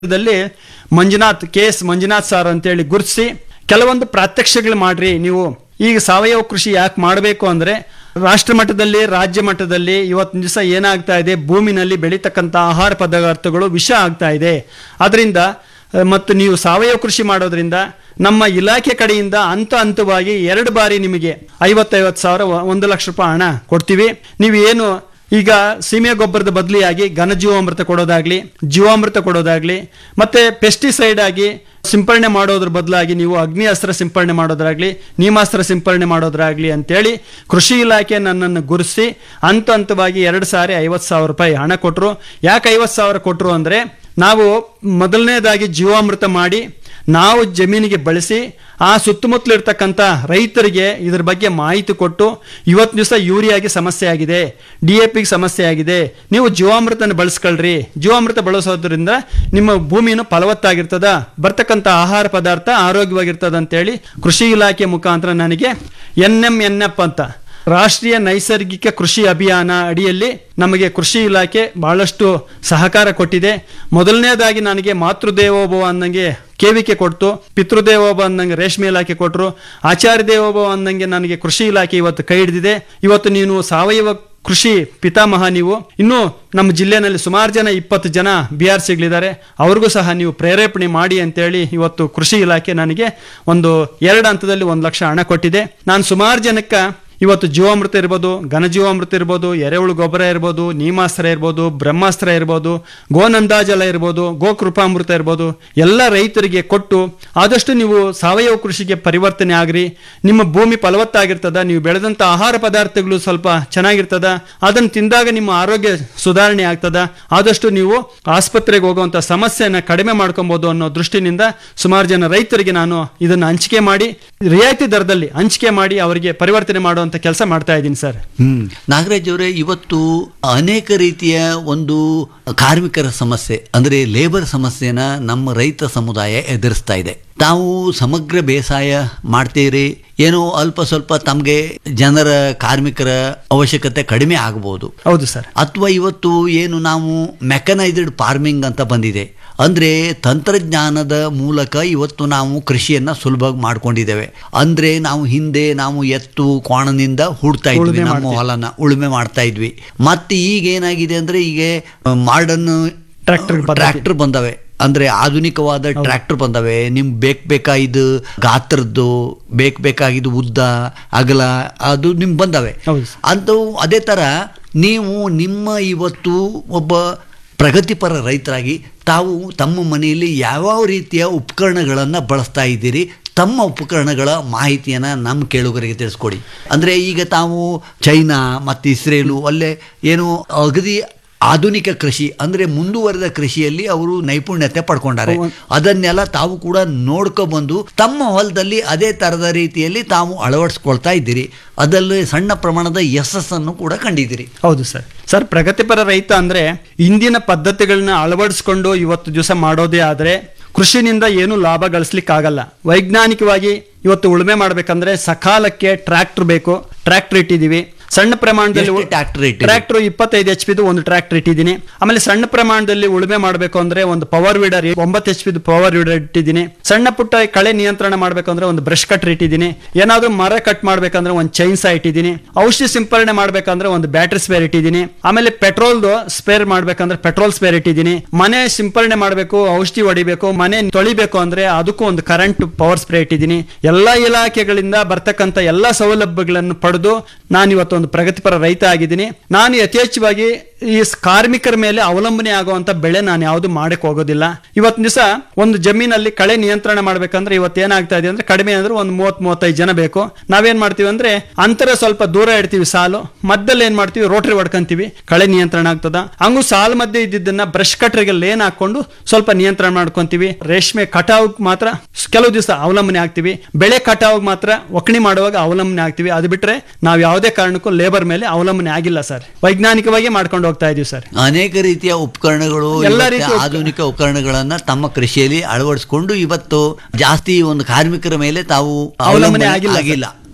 ದಲ್ಲಿ Manjunath K S Manjunath sir ಅಂತೇಳಿ ಗುರುತಿಸಿ ಕೆಲವೊಂದು ಪ್ರಾತ್ಯಕ್ಷಗಳು ಮಾಡ್ರಿ ನೀವು ಈಗ ಸಾವಯವ ಕೃಷಿ ಯಾಕೆ ಮಾಡಬೇಕು ಅಂದ್ರೆ ರಾಷ್ಟ್ರ ಮಟ್ಟದಲ್ಲಿ ರಾಜ್ಯ ಮಟ್ಟದಲ್ಲಿ ಇವತ್ತಿನ ದಿವಸ ಏನಾಗ್ತಾ ಇದೆ ಭೂಮಿನಲ್ಲಿ ಬೆಳೀತಕ್ಕಂಥ ಆಹಾರ ಪದಾರ್ಥಗಳು ವಿಷ ಆಗ್ತಾ ಇದೆ ಅದರಿಂದ ಅಹ್, ಮತ್ತು ನೀವು ಸಾವಯವ ಕೃಷಿ ಮಾಡೋದ್ರಿಂದ ನಮ್ಮ ಇಲಾಖೆ ಕಡೆಯಿಂದ ಹಂತ ಹಂತವಾಗಿ ಎರಡು ಬಾರಿ ನಿಮಗೆ ಐವತ್ತೈವತ್ತು ಸಾವಿರ ಒ- ಒಂದು ಲಕ್ಷ ರೂಪಾಯಿ ಹಣ ಕೊಡ್ತೀವಿ ನೀವು ಏನು ಈಗ ಸೀಮೆ ಗೊಬ್ಬರದ ಬದಲಿಯಾಗಿ ಘನಜೀವಾಮೃತ ಕೊಡೋದಾಗ್ಲಿ ಜೀವಾಮೃತ ಕೊಡೋದಾಗ್ಲಿ ಮತ್ತೆ ಪೆಸ್ಟಿಸೈಡ್ ಆಗಿ ಸಿಂಪರಣೆ ಮಾಡೋದ್ರ ಬದಲಾಗಿ ನೀವು ಅಗ್ನಿ ಅಸ್ತ್ರ ಸಿಂಪರಣೆ ಮಾಡೋದ್ರಾಗ್ಲಿ ನೀಮಾಸ್ತ್ರ ಸಿಂಪರಣೆ ಮಾಡೋದ್ರಾಗ್ಲಿ ಅಂತೇಳಿ ಕೃಷಿ ಇಲಾಖೆ ನನ್ನನ್ನು ಗುರುಸಿ ಹಂತ ಹಂತವಾಗಿ ಎರಡು ಸಾರಿ ಐವತ್ತು ಸಾವಿರ ರೂಪಾಯಿ ಹಣ ಕೊಟ್ಟರು ಯಾಕೆ ಐವತ್ತು ಸಾವಿರ ಕೊಟ್ಟರು ಅಂದರೆ ನಾವು ಮೊದಲನೇದಾಗಿ ಜೀವಾಮೃತ ಮಾಡಿ ನಾವು ಜಮೀನಿಗೆ ಬಳಸಿ ಆ ಸುತ್ತಮುತ್ತಲು ಇರ್ತಕ್ಕಂಥ ರೈತರಿಗೆ ಇದ್ರ ಬಗ್ಗೆ ಮಾಹಿತಿ ಕೊಟ್ಟು ಇವತ್ತು ದಿವಸ ಯೂರಿಯಾಗೆ ಸಮಸ್ಯೆ ಆಗಿದೆ ಡಿ ಎ ಪಿಗೆ ಸಮಸ್ಯೆ ಆಗಿದೆ ನೀವು ಜೀವಾಮೃತನ ಬಳಸ್ಕೊಳ್ರಿ ಜೀವಾಮೃತ ಬಳಸೋದ್ರಿಂದ ನಿಮ್ಮ ಭೂಮಿನೂ ಫಲವತ್ತಾಗಿರ್ತದ ಬರ್ತಕ್ಕಂಥ ಆಹಾರ ಪದಾರ್ಥ ಆರೋಗ್ಯವಾಗಿರ್ತದ ಅಂತೇಳಿ ಕೃಷಿ ಇಲಾಖೆ ಮುಖಾಂತರ ನನಗೆ ಎನ್ ಎಂ ಎನ್ ಎಫ್ ಅಂತ ರಾಷ್ಟ್ರೀಯ ನೈಸರ್ಗಿಕ ಕೃಷಿ ಅಭಿಯಾನ ಅಡಿಯಲ್ಲಿ ನಮಗೆ ಕೃಷಿ ಇಲಾಖೆ ಬಹಳಷ್ಟು ಸಹಕಾರ ಕೊಟ್ಟಿದೆ ಮೊದಲನೇದಾಗಿ ನನಗೆ ಮಾತೃದೇವೋಭವ ಅನ್ನಂಗೆ ಕೇವಿಕೆ ಕೊಡ್ತು ಪಿತೃದೇವೋಭವ ಅನ್ನಂಗೆ ರೇಷ್ಮೆ ಇಲಾಖೆ ಕೊಟ್ಟರು ಆಚಾರ್ಯ ದೇವೋಭವ ಅನ್ನಂಗೆ ನನಗೆ ಕೃಷಿ ಇಲಾಖೆ ಇವತ್ತು ಕೈ ಹಿಡಿದಿದೆ ಇವತ್ತು ನೀನು ಸಾವಯವ ಕೃಷಿ ಪಿತಾಮಹ ನೀವು ಇನ್ನು ನಮ್ಮ ಜಿಲ್ಲೆನಲ್ಲಿ ಸುಮಾರು ಜನ ಇಪ್ಪತ್ತು ಜನ ಬಿ ಆರ್ ಸಿಗಳಿದ್ದಾರೆ ಅವ್ರಿಗೂ ಸಹ ನೀವು ಪ್ರೇರೇಪಣೆ ಮಾಡಿ ಅಂತೇಳಿ ಇವತ್ತು ಕೃಷಿ ಇಲಾಖೆ ನನಗೆ ಒಂದು ಎರಡು ಹಂತದಲ್ಲಿ ಒಂದು ಲಕ್ಷ ಹಣ ಕೊಟ್ಟಿದೆ ನಾನು ಸುಮಾರು ಜನಕ್ಕೆ ಇವತ್ತು ಜೀವಾಮೃತ ಇರ್ಬೋದು ಘನಜೀವಾಮೃತ ಇರ್ಬೋದು ಎರೆಹುಳು ಗೊಬ್ಬರ ಇರ್ಬೋದು ನೀಮಾಸ್ತ್ರ ಇರ್ಬೋದು ಬ್ರಹ್ಮಾಸ್ತ್ರ ಇರ್ಬೋದು ಗೋನಂದಾಜಲ ಇರ್ಬೋದು ಗೋಕೃಪಾಮೃತ ಇರ್ಬೋದು ಎಲ್ಲ ರೈತರಿಗೆ ಕೊಟ್ಟು ಆದಷ್ಟು ನೀವು ಸಾವಯವ ಕೃಷಿಗೆ ಪರಿವರ್ತನೆ ಆಗ್ರಿ ನಿಮ್ಮ ಭೂಮಿ ಫಲವತ್ತಾಗಿರ್ತದ ನೀವು ಬೆಳೆದಂಥ ಆಹಾರ ಪದಾರ್ಥಗಳು ಸ್ವಲ್ಪ ಚೆನ್ನಾಗಿರ್ತದ ಅದನ್ನು ತಿಂದಾಗ ನಿಮ್ಮ ಆರೋಗ್ಯ ಸುಧಾರಣೆ ಆಗ್ತದ ಆದಷ್ಟು ನೀವು ಆಸ್ಪತ್ರೆಗೆ ಹೋಗುವಂಥ ಸಮಸ್ಯೆನ ಕಡಿಮೆ ಮಾಡ್ಕೊಬೋದು ಅನ್ನೋ ದೃಷ್ಟಿನಿಂದ ಸುಮಾರು ಜನ ರೈತರಿಗೆ ನಾನು ಇದನ್ನು ಹಂಚಿಕೆ ಮಾಡಿ ರಿಯಾಯಿತಿ ದರದಲ್ಲಿ ಹಂಚಿಕೆ ಮಾಡಿ ಅವರಿಗೆ ಪರಿವರ್ತನೆ ಮಾಡುವಂಥ ಕೆಲಸ ಮಾಡ್ತಾ ಇದ್ದೀನಿ ಸರ್ ಹ್ಮ್ ನಾಗರಾಜ್ ಅವರೇ ಇವತ್ತು ಅನೇಕ ರೀತಿಯ ಒಂದು ಕಾರ್ಮಿಕರ ಸಮಸ್ಯೆ ಅಂದ್ರೆ ಲೇಬರ್ ಸಮಸ್ಯೆನ ನಮ್ಮ ರೈತ ಸಮುದಾಯ ಎದುರಿಸ್ತಾ ಇದೆ ತಾವು ಸಮಗ್ರ ಬೇಸಾಯ ಮಾಡ್ತೀರಿ ಏನೋ ಅಲ್ಪ ಸ್ವಲ್ಪ ತಮಗೆ ಜನರ ಕಾರ್ಮಿಕರ ಅವಶ್ಯಕತೆ ಕಡಿಮೆ ಆಗಬಹುದು ಹೌದು ಸರ್ ಅಥವಾ ಇವತ್ತು ಏನು ನಾವು ಮೆಕನೈಸ್ಡ್ ಫಾರ್ಮಿಂಗ್ ಅಂತ ಬಂದಿದೆ ಅಂದ್ರೆ ತಂತ್ರಜ್ಞಾನದ ಮೂಲಕ ಇವತ್ತು ನಾವು ಕೃಷಿಯನ್ನ ಸುಲಭವಾಗಿ ಮಾಡ್ಕೊಂಡಿದ್ದೇವೆ ಅಂದ್ರೆ ನಾವು ಹಿಂದೆ ನಾವು ಎತ್ತು ಕೋಣನಿಂದ ಹೂಡ್ತಾ ಇದ್ವಿ ಉಳುಮೆ ನಮ್ಮ ಮಾಡ್ತೀವಿ. ಹೊಲನ ಉಳುಮೆ ಮಾಡ್ತಾ ಇದ್ವಿ ಮತ್ತೆ ಈಗ ಏನಾಗಿದೆ ಅಂದ್ರೆ ಈಗ ಮಾಡರ್ನ್ Tractor ಪದ್ಧತಿ. ಟ್ರ್ಯಾಕ್ಟರ್ ಬಂದವೆ ಅಂದ್ರೆ ಆಧುನಿಕವಾದ ಟ್ರ್ಯಾಕ್ಟರ್ ಬಂದವೆ ನಿಮ್ ಬೇಕ್ ಬೇಕಾಗಿದ್ದು ಗಾತ್ರದ್ದು ಬೇಕ್ ಬೇಕಾಗಿದ್ದು ಉದ್ದ ಅಗಲ ಅದು ನಿಮ್ ಬಂದವೆ ಹೌದು ಸರ್. ಅಂಥವು ಅದೇ ಥರ ನೀವು ನಿಮ್ಮ ಇವತ್ತು ಒಬ್ಬ ಪ್ರಗತಿಪರ ರೈತರಾಗಿ ತಾವು ತಮ್ಮ ಮನೆಯಲ್ಲಿ ಯಾವ್ಯಾವ ರೀತಿಯ ಉಪಕರಣಗಳನ್ನು ಬಳಸ್ತಾ ಇದ್ದೀರಿ ತಮ್ಮ ಉಪಕರಣಗಳ ಮಾಹಿತಿಯನ್ನು ನಮ್ಮ ಕೇಳುಗರಿಗೆ ತಿಳಿಸ್ಕೊಡಿ ಅಂದರೆ ಈಗ ತಾವು ಚೈನಾ ಮತ್ತು ಇಸ್ರೇಲು ಅಲ್ಲೇ ಏನು ಅಗದಿ ಆಧುನಿಕ ಕೃಷಿ ಅಂದರೆ ಮುಂದುವರೆದ ಕೃಷಿಯಲ್ಲಿ ಅವರು ನೈಪುಣ್ಯತೆ ಪಡ್ಕೊಂಡಾರೆ ಅದನ್ನೆಲ್ಲ ತಾವು ಕೂಡ ನೋಡ್ಕೊಬಂದು ತಮ್ಮ ಹೊಲದಲ್ಲಿ ಅದೇ ಥರದ ರೀತಿಯಲ್ಲಿ ತಾವು ಅಳವಡಿಸ್ಕೊಳ್ತಾ ಇದ್ದೀರಿ ಅದರಲ್ಲಿ ಸಣ್ಣ ಪ್ರಮಾಣದ ಯಶಸ್ಸನ್ನು ಕೂಡ ಕಂಡಿದ್ದೀರಿ ಹೌದು ಸರ್ ಸರ್ ಪ್ರಗತಿಪರ ರೈತ ಅಂದ್ರೆ ಇಂದಿನ ಪದ್ಧತಿಗಳನ್ನ ಅಳವಡಿಸ್ಕೊಂಡು ಇವತ್ತು ದಿವಸ ಮಾಡೋದೇ ಆದ್ರೆ ಕೃಷಿನಿಂದ ಏನು ಲಾಭ ಗಳಿಸ್ಲಿಕ್ಕಾಗಲ್ಲ ವೈಜ್ಞಾನಿಕವಾಗಿ ಇವತ್ತು ಉಳುಮೆ ಮಾಡ್ಬೇಕಂದ್ರೆ ಸಕಾಲಕ್ಕೆ ಟ್ರ್ಯಾಕ್ಟರ್ ಬೇಕು ಟ್ರ್ಯಾಕ್ಟರ್ ಇಟ್ಟಿದೀವಿ ಸಣ್ಣ ಪ್ರಮಾಣದಲ್ಲಿ ಎಷ್ಟು tractor ಇಟ್ಟಿದ್ದೀರಿ? ಟ್ರ್ಯಾಕ್ಟರ್ ಇಪ್ಪತ್ತೈದು ಎಚ್ ಪಿದು ಒಂದು ಟ್ರ್ಯಾಕ್ಟರ್ ಇಟ್ಟಿದ್ದೀನಿ ಆಮೇಲೆ ಸಣ್ಣ ಪ್ರಮಾಣದಲ್ಲಿ ಉಳುಮೆ ಮಾಡಬೇಕು ಅಂದ್ರೆ ಒಂದು ಪವರ್ ವೀಡರ್ ಒಂಬತ್ತು ಎಚ್ ಪಿದು ಪವರ್ ವೀಡರ್ ಇಟ್ಟಿದ್ದೀನಿ ಸಣ್ಣ ಪುಟ್ಟ ಕಳೆ ನಿಯಂತ್ರಣ ಮಾಡ್ಬೇಕಂದ್ರೆ ಒಂದು ಬ್ರಷ್ ಕಟ್ರ್ ಇಟ್ಟಿದ್ದೀನಿ ಏನಾದ್ರೂ ಮರ ಕಟ್ ಮಾಡ್ಬೇಕಂದ್ರೆ ಒಂದು ಚೈನ್ಸಾ ಇಟ್ಟಿದ್ದೀನಿ ಔಷಧಿ ಸಿಂಪರಣೆ ಮಾಡ್ಬೇಕಂದ್ರೆ ಒಂದು ಬ್ಯಾಟ್ರಿ ಸ್ಪೇರ್ ಇಟ್ಟಿದ್ದೀನಿ ಆಮೇಲೆ ಪೆಟ್ರೋಲ್ದು ಸ್ಪೇರ್ ಮಾಡ್ಬೇಕಂದ್ರೆ ಪೆಟ್ರೋಲ್ ಸ್ಪೇರ್ ಇಟ್ಟಿದ್ದೀನಿ ಮನೆ ಸಿಂಪರಣೆ ಮಾಡಬೇಕು ಔಷಧಿ ಹೊಡಿಬೇಕು ಮನೆ ತೊಳಿಬೇಕು ಅಂದ್ರೆ ಅದಕ್ಕೂ ಒಂದು ಕರೆಂಟ್ ಪವರ್ ಸ್ಪ್ರೇ ಇಟ್ಟಿದ್ದೀನಿ ಎಲ್ಲಾ ಇಲಾಖೆಗಳಿಂದ ಬರ್ತಕ್ಕಂಥ ಎಲ್ಲಾ ಸೌಲಭ್ಯಗಳನ್ನು ಪಡೆದು ನಾನು ಇವತ್ತು ಒಂದು ಪ್ರಗತಿಪರ ರೈತ ಆಗಿದ್ದೀನಿ ನಾನು ಯಥೇಚ್ಛವಾಗಿ ಈ ಸ್- ಕಾರ್ಮಿಕರ ಮೇಲೆ ಅವಲಂಬನೆ ಆಗುವಂತ ಬೆಳೆ ನಾನು ಯಾವುದು ಮಾಡಕ್ ಹೋಗೋದಿಲ್ಲ ಇವತ್ತು ದಿವಸ ಒಂದು ಜಮೀನಲ್ಲಿ ಕಳೆ ನಿಯಂತ್ರಣ ಮಾಡ್ಬೇಕಂದ್ರೆ ಇವತ್ತು ಏನಾಗ್ತಾ ಇದೆ ಅಂದ್ರೆ ಕಡಿಮೆ ಅಂದ್ರೆ ಒಂದು ಮೂವತ್ ಮೂವತ್ತೈದು ಜನ ಬೇಕು ನಾವೇನ್ ಮಾಡ್ತೀವಿ ಅಂದ್ರೆ ಅಂತರ ಸ್ವಲ್ಪ ದೂರ ಇಡ್ತೀವಿ ಸಾಲು ಮಧ್ಯದಲ್ಲಿ ಏನ್ ಮಾಡ್ತೀವಿ ರೋಟರಿ ಹೊಡ್ಕೊಂತೀವಿ ಕಳೆ ನಿಯಂತ್ರಣ ಆಗ್ತದ ಹಂಗು ಸಾಲು ಮಧ್ಯೆ ಇದ್ದಿದ್ದನ್ನ ಬ್ರಷ್ ಕಟ್ರಿಗೆ ಲೇನ್ ಹಾಕೊಂಡು ಸ್ವಲ್ಪ ನಿಯಂತ್ರಣ ಮಾಡ್ಕೊಂತೀವಿ ರೇಷ್ಮೆ ಕಟಾವ್ ಮಾತ್ರ ಸ್- ಕೆಲವು ದಿವಸ ಅವಲಂಬನೆ ಆಗ್ತೀವಿ ಬೆಳೆ ಕಟಾವ್ ಮಾತ್ರ ಒಕ್ಕಣಿ ಮಾಡುವಾಗ ಅವಲಂಬನೆ ಆಗ್ತೀವಿ ಅದು ಬಿಟ್ರೆ ನಾವು ಯಾವುದೇ ಕಾರಣಕ್ಕೂ ಲೇಬರ್ ಮೇಲೆ ಅವಲಂಬನೆ ಆಗಿಲ್ಲ ಸರ್ ವೈಜ್ಞಾನಿಕವಾಗಿ ಮಾಡ್ಕೊಂಡು ಹೋಗ್ತಾ ಇದೀವಿ ಸರ್ ಅನೇಕ ರೀತಿಯ ಉಪಕರಣಗಳು ಎಲ್ಲ ಇವತ್ತು ರೀತಿಯ ಉಪ- ಆಧುನಿಕ ಉಪಕರಣಗಳನ್ನ ತಮ್ಮ ಕೃಷಿಯಲ್ಲಿ ಅಳವಡಿಸಿಕೊಂಡು ಇವತ್ತು ಜಾಸ್ತಿ ಒಂದು ಕಾರ್ಮಿಕರ ಮೇಲೆ ತಾವು ಅವಲಂಬನೆ ಅವಲಂಬನೆ ಆಗಿಲ್ಲ ಆಗಿಲ್ಲ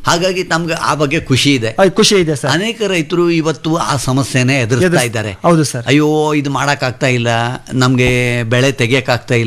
ಹಾಗಾಗಿ ನಮ್ಗೆ ಆ ಬಗ್ಗೆ ಖುಷಿ ಇದೆ ಅದು ಖುಷಿ ಇದೆ ಸರ್ ಅನೇಕ ರೈತರು ಇವತ್ತು ಆ ಸಮಸ್ಯೆನೇ ಎದುರಿಸ್ತಾ ಎದುರಿಸ್- ಇದ್ದಾರೆ ಹೌದು ಸರ್ ಅಯ್ಯೋ ಇದು ಮಾಡೋಕ್ಕಾಗ್ತಾ ಇಲ್ಲ ನಮಗೆ ಬೆಳೆ ತೆಗಿಯೋಕ್ಕಾಗ್ತಾ ಇಲ್ಲ